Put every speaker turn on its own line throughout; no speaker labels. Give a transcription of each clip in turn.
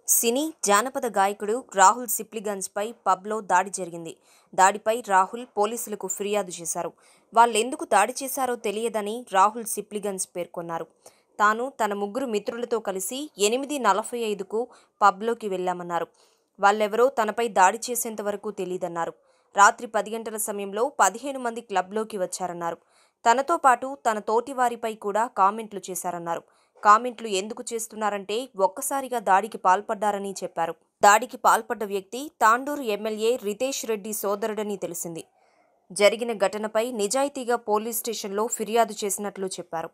సినీ జానపద గాయకుడు రాహుల్ సిప్లిగంజ్పై పబ్లో దాడి జరిగింది దాడిపై రాహుల్ పోలీసులకు ఫిర్యాదు చేశారు వాళ్ళెందుకు దాడి చేశారో తెలియదని రాహుల్ సిప్లిగంజ్ పేర్కొన్నారు తాను తన ముగ్గురు మిత్రులతో కలిసి ఎనిమిది నలభై ఐదుకు పబ్లోకి వెళ్లామన్నారు వాళ్ళెవరో తనపై దాడి చేసేంత వరకు తెలియదన్నారు రాత్రి పది గంటల సమయంలో పదిహేను మంది క్లబ్లోకి వచ్చారన్నారు తనతో పాటు తన తోటి వారిపై కూడా కామెంట్లు చేశారన్నారు కామెంట్లు ఎందుకు చేస్తున్నారంటే ఒక్కసారిగా దాడికి పాల్పడ్డారని చెప్పారు దాడికి పాల్పడ్డ వ్యక్తి తాండూరు ఎమ్మెల్యే రితేష్ రెడ్డి సోదరుడని తెలిసింది జరిగిన ఘటనపై నిజాయితీగా పోలీస్ స్టేషన్లో ఫిర్యాదు చేసినట్లు చెప్పారు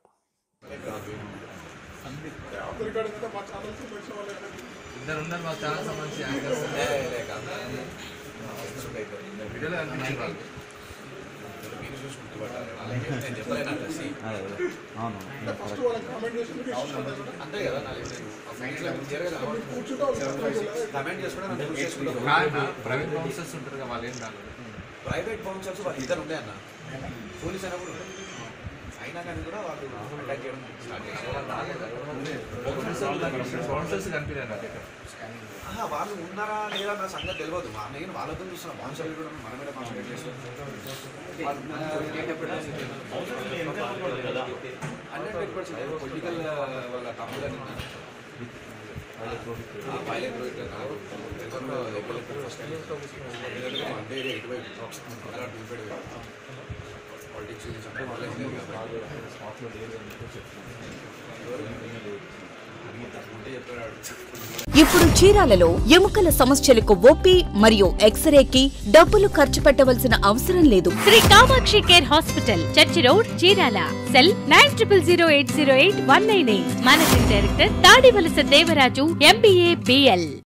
ఇద్దరు ఉన్నారు మా ఛానల్ సంబంధించి యాంకర్స్ వీడియోలో కనిపించారు వాళ్ళు.
అవును
కాదు, ప్రైవేట్ బౌన్సర్స్ ఉంటారు కదా వాళ్ళు ఏం రాలేదు
ప్రైవేట్ బౌన్సర్స్ వాళ్ళు ఇద్దరు ఉండే అన్న పోలీస్ అయినా కూడా ఉండే. అయినా కానీ కూడా వాళ్ళు అటాక్ చేయడం స్టార్ట్ చేశారు
బౌన్సర్స్ కనిపించారు నాకు ఇక్కడ.
ఆహా, వాళ్ళు ఉన్నారా లేదా నా సంగతి తెలియదు మా నేను వాళ్ళతో చూస్తున్నా బౌన్సర్లు కూడా మన మీద కాన్సన్ట్రేట్ చేస్తున్నాం హండ్రెడ్ పర్సెంట్ పొలిటికల్ వాళ్ళ తమ్ముడు అని పైలట్ రోహిత్ గారు ఎవరిలో ఎప్పుడు ఫస్ట్ టైం ఎందుకంటే వన్ డే ఇటువైపు అలా టూ పాలిటిక్స్ గురించి అంటే వాళ్ళకి తెలియదు కాబట్టి. ఉంటే చెప్పాడు
ఇప్పుడు చీరాలలో ఎముకల సమస్యలకు ఓపీ మరియు ఎక్స్రేకి డబ్బులు ఖర్చు పెట్టవలసిన అవసరం లేదు
Shri Kamakshi care hospital church road Chirala cell nine triple zero eight zero eight one nine eight managing director Tadivalasa Devaraju MBA BL